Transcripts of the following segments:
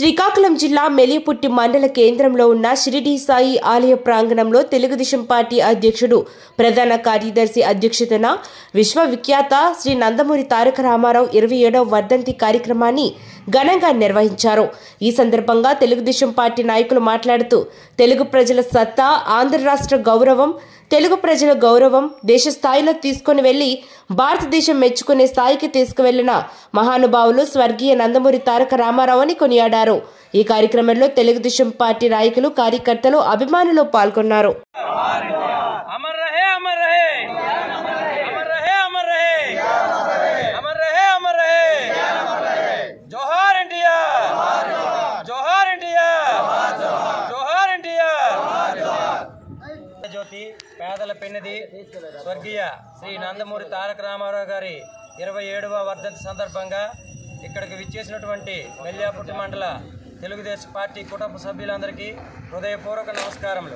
శ్రీకాకుళం జిల్లా మెలిపుట్టి మండల కేంద్రంలో ఉన్న షిరిడి సాయి ఆలయ ప్రాంగణంలో తెలుగుదేశం పార్టీ అధ్యక్షుడు ప్రధాన కార్యదర్శి అధ్యక్షతన విశ్వవిఖ్యాత శ్రీ నందమూరి తారక రామారావు ఇరవై ఏడవ వర్ధంతి కార్యక్రమాన్ని ఘనంగా నిర్వహించారు ఈ సందర్భంగా తెలుగుదేశం పార్టీ నాయకులు మాట్లాడుతూ తెలుగు ప్రజల సత్తా ఆంధ్ర రాష్ట్ర గౌరవం తెలుగు ప్రజల గౌరవం దేశ స్థాయిలో తీసుకుని వెళ్లి భారతదేశం మెచ్చుకునే స్థాయికి తీసుకువెళ్లిన మహానుభావులు స్వర్గీయ నందమూరి తారక రామారావు అని కొనియాడారు ఈ కార్యక్రమంలో తెలుగుదేశం పార్టీ నాయకులు కార్యకర్తలు అభిమానులు పాల్గొన్నారు अमर रहे अमर रहे अमर रहे अमर रहे अमर रहे अमर रहे जोहार इंडिया जोहार इंडिया जोहार इंडिया జ్యోతి పేదల పెన్నిది స్వర్గీయ శ్రీ నందమూరి తారక రామారావు గారి ఇరవై ఏడవ వర్ధంతి సందర్భంగా ఇక్కడికి విచ్చేసినటువంటి మెల్లాపుట్టి మండల తెలుగుదేశం పార్టీ కుటుంబ సభ్యులందరికీ హృదయపూర్వక నమస్కారములు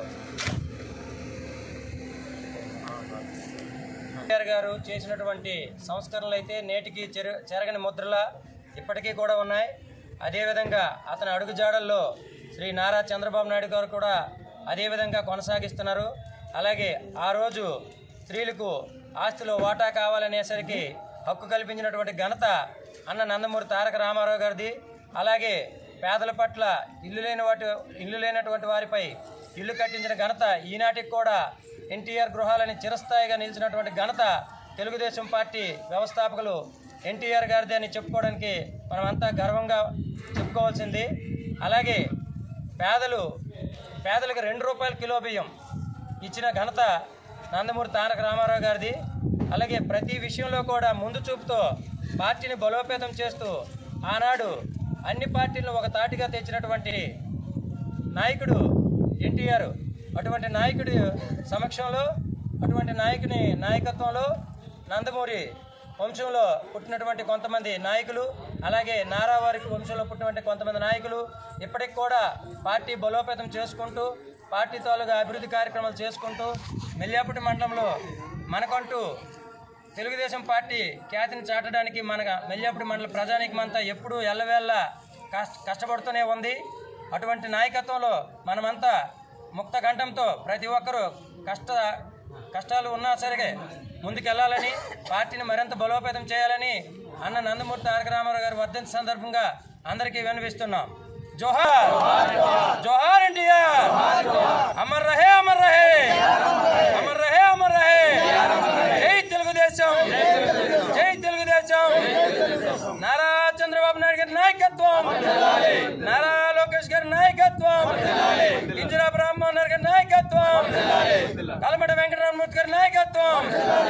కేసీఆర్ గారు చేసినటువంటి సంస్కరణలు అయితే నేటికి చెరు చెరగని ముద్రలా ఇప్పటికీ కూడా ఉన్నాయి అదేవిధంగా అతని అడుగుజాడల్లో శ్రీ నారా చంద్రబాబు నాయుడు గారు కూడా అదేవిధంగా కొనసాగిస్తున్నారు అలాగే ఆ రోజు స్త్రీలకు ఆస్తిలో వాటా కావాలనేసరికి హక్కు కల్పించినటువంటి ఘనత అన్న నందమూరి తారక రామారావు గారిది అలాగే పేదల పట్ల ఇల్లు లేని వాటి ఇల్లు లేనటువంటి వారిపై ఇల్లు కట్టించిన ఘనత ఈనాటికి కూడా ఎన్టీఆర్ గృహాలని చిరస్థాయిగా నిలిచినటువంటి ఘనత తెలుగుదేశం పార్టీ వ్యవస్థాపకులు ఎన్టీఆర్ గారిది అని చెప్పుకోవడానికి మనమంతా గర్వంగా చెప్పుకోవాల్సింది అలాగే పేదలు పేదలకు రెండు రూపాయల కిలో బియ్యం ఇచ్చిన ఘనత నందమూరి తారక రామారావు గారిది అలాగే ప్రతి విషయంలో కూడా ముందు చూపుతో పార్టీని బలోపేతం చేస్తూ ఆనాడు అన్ని పార్టీలను ఒక తాటిగా తెచ్చినటువంటి నాయకుడు ఎన్టీఆర్ అటువంటి నాయకుడి సమక్షంలో అటువంటి నాయకుని నాయకత్వంలో నందమూరి వంశంలో పుట్టినటువంటి కొంతమంది నాయకులు అలాగే నారావారి వంశంలో పుట్టినటువంటి కొంతమంది నాయకులు ఇప్పటికి కూడా పార్టీ బలోపేతం చేసుకుంటూ పార్టీ తాలూగా అభివృద్ధి కార్యక్రమాలు చేసుకుంటూ మెల్లాపుటి మండలంలో మనకంటూ తెలుగుదేశం పార్టీ ఖ్యాతిని చాటడానికి మన మెల్లాపుడి మండల ప్రజానీకమంతా ఎప్పుడూ ఎల్లవేళ్ళ కష్ట కష్టపడుతూనే ఉంది అటువంటి నాయకత్వంలో మనమంతా ముక్త కంఠంతో ప్రతి ఒక్కరూ కష్ట కష్టాలు ఉన్నా సరే ముందుకెళ్లాలని పార్టీని మరింత బలోపేతం చేయాలని అన్న నందమూరి తారక రామారావు గారి వర్ధంతి సందర్భంగా అందరికీ వినిపిస్తున్నాం జోహార్ జోహార్ ఇండియా అమర్ రహే అమర్ రహే అమర్ రహే అమర్ రహే జై తెలుగుదేశం జై తెలుగుదేశం నారా చంద్రబాబు నాయుడు గారి నాయకత్వం నారా లోకేష్ గారి నాయకత్వం ఇందిరా బ్రాహ్మణ్ గారి నాయకత్వం కలమట వెంకటరామమూర్తి గారి నాయకత్వం